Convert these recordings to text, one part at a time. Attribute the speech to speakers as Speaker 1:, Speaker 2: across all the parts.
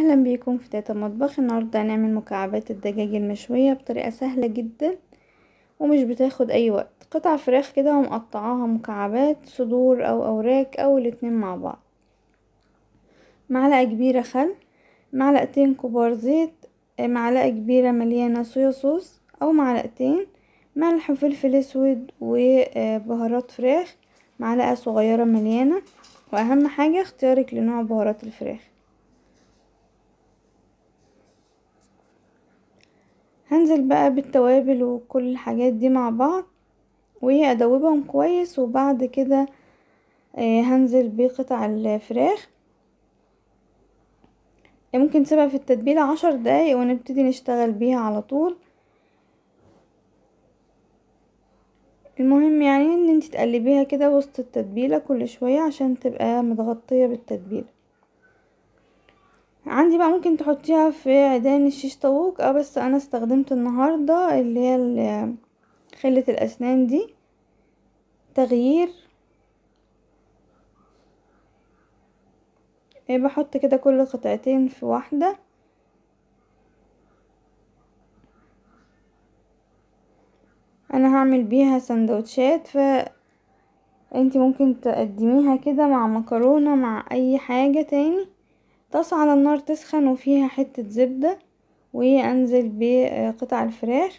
Speaker 1: اهلا بيكم في تاتا مطبخ النهارده هنعمل مكعبات الدجاج المشويه بطريقه سهله جدا ومش بتاخد اي وقت قطع فراخ كده ومقطعاها مكعبات صدور او اوراق او الاتنين مع بعض معلقه كبيره خل معلقتين كبار زيت معلقه كبيره مليانه صويا صوص او معلقتين ملح وفلفل اسود وبهارات فراخ معلقه صغيره مليانه واهم حاجه اختيارك لنوع بهارات الفراخ هنزل بقى بالتوابل وكل الحاجات دي مع بعض وادوبهم كويس وبعد كده هنزل بقطع الفراخ ممكن تسيبها في التتبيله عشر دقايق ونبتدي نشتغل بيها على طول المهم يعني ان انت تقلبيها كده وسط التتبيله كل شويه عشان تبقى متغطيه بالتتبيله عندي بقى ممكن تحطيها في عيدان الشيش طاووق اه بس انا استخدمت النهارده اللي هي خلة الاسنان دي تغيير بحط كده كل قطعتين في واحدة انا هعمل بيها سندوتشات ف انتي ممكن تقدميها كده مع مكرونة مع اي حاجة تاني طاسة على النار تسخن وفيها حتة زبدة وانزل بقطع الفراخ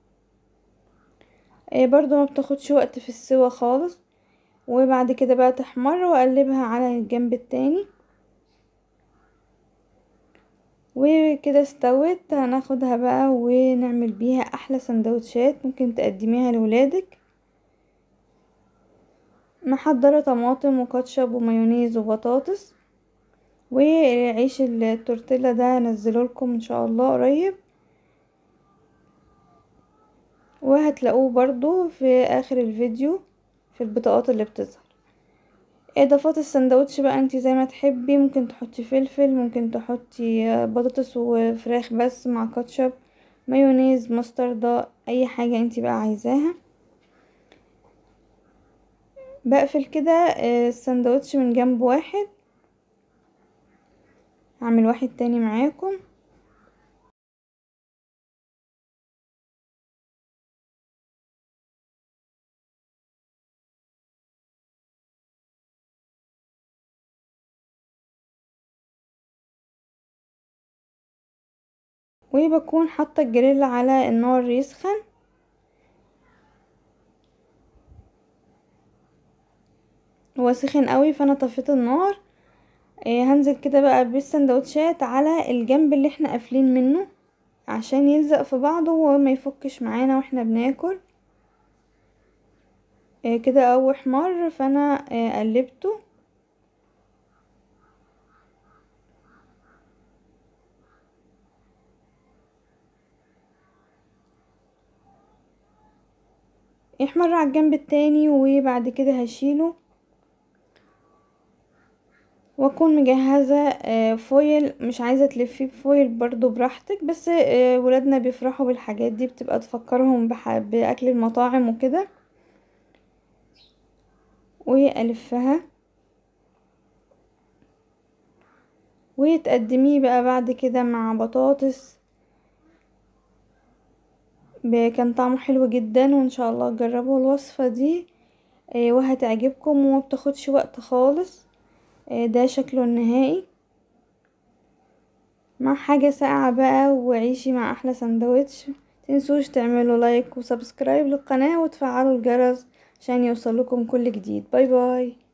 Speaker 1: برضو ما بتاخدش وقت في السوا خالص وبعد كده بقى تحمر واقلبها على الجنب التاني وكده استوت هناخدها بقى ونعمل بيها احلى سندوتشات ممكن تقدميها لولادك محضرة طماطم وكاتشب ومايونيز وبطاطس وعيش التورتيلا ده هنزله لكم ان شاء الله قريب وهتلاقوه برضو في اخر الفيديو في البطاقات اللي بتظهر اضافات السندوتش بقى انتي زي ما تحبي ممكن تحطي فلفل ممكن تحطي بطاطس وفراخ بس مع كاتشب مايونيز مستردة اي حاجة انتي بقى عايزاها بقفل كده السندوتش من جنب واحد هعمل واحد تاني معاكم وبكون حاطه الجريل على النار يسخن هو سخن قوي فانا طفيت النار هنزل كده بقى بالسندوتشات على الجنب اللي احنا قافلين منه عشان يلزق في بعضه وما يفكش معانا واحنا بناكل كده اول احمر فانا قلبته يحمر على الجنب التاني وبعد كده هشيله واكون مجهزة فويل مش عايزة تلفيه بفويل برضو براحتك بس ولادنا بيفرحوا بالحاجات دي بتبقى تفكرهم باكل المطاعم وكده والفها وتقدميه بقى بعد كده مع بطاطس كان طعمه حلو جدا وان شاء الله تجربوا الوصفة دي وهتعجبكم وما بتاخدش وقت خالص ده شكله النهائي مع حاجة ساقعة بقى وعيشي مع احلى سندوتش تنسوش تعملوا لايك وسبسكرايب للقناة وتفعلوا الجرس عشان يوصلكم كل جديد باي باي